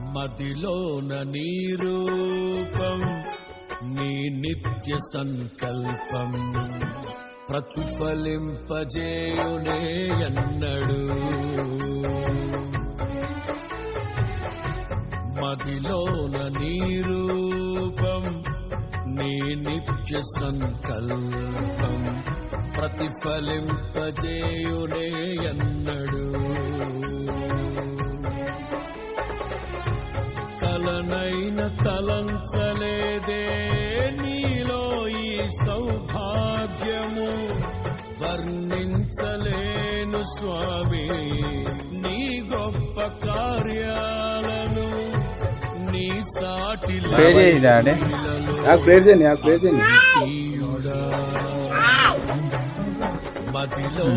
మదిలోన నీ రూపం నీ నిత్య సంకల్పం ప్రతిఫలింపజేయునే ఎన్నడు మదిలోన నీ రూపం నీ నిత్య సంకల్పం ప్రతిఫలింపజేయునే ఎన్నడు కలనైన తలంచలేదే నీలో ఈ సౌభాగ్యము వర్ణించలేను స్వామి నీ గొప్ప కార్యాలను నీ సాటి ప్రే చేయండి డాడీ నాకు ప్రేర్ చేయండి నాకు ప్రేర్ చేయండి తీయుడా మదిలో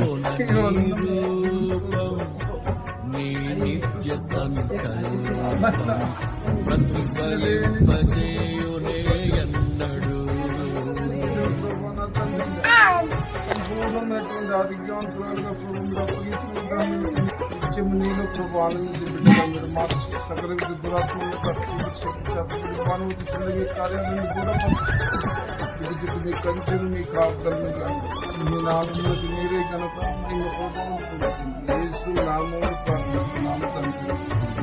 రూపం నీ నిత్య సంకల్పం ప్రతిఫలింపజేయునే ఎన్నడు సంపూర్ణమైనటువంటి ఆరోగ్యవంతులుగా ప్రభుత్వం నీలో ప్రభు ఆనందించబిడ్డగా మీరు మార్చి సకల విధ దురాత్మలను కట్టుకుంటూ మానవతి సందగి కార్యాలను కూడా విద్యుత్ మీ కంచెను మీ కాపుదలను మీ నామములకు మీరే కనుక మీ ప్రభావం యేసు నామములు ప్రార్థిస్తున్నాము తండ్రి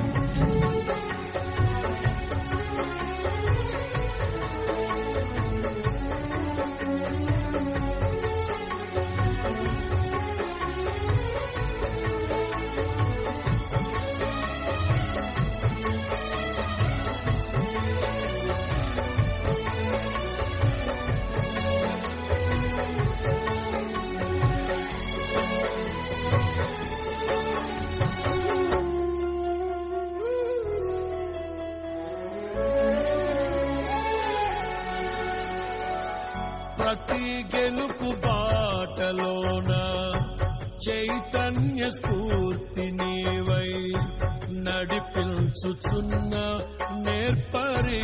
ప్రతి గెలుపు బాటలోన చైతన్య స్ఫూర్తి నీవై నడిపించుచున్న నేర్పరి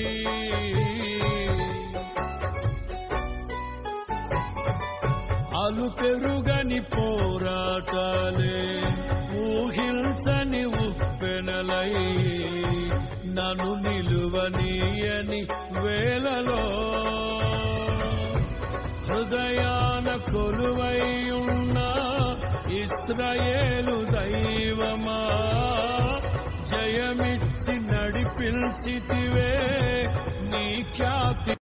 అలు పెరుగని పోరాటాలే ఊహించని ఉప్పెనలై నన్ను నిలువనీయని వేలలో హృదయాన కొలువై ఉన్న ఇస్రాయేలు దైవమా జయమిచ్చి నడిపించితివే నీ ఖ్యాతి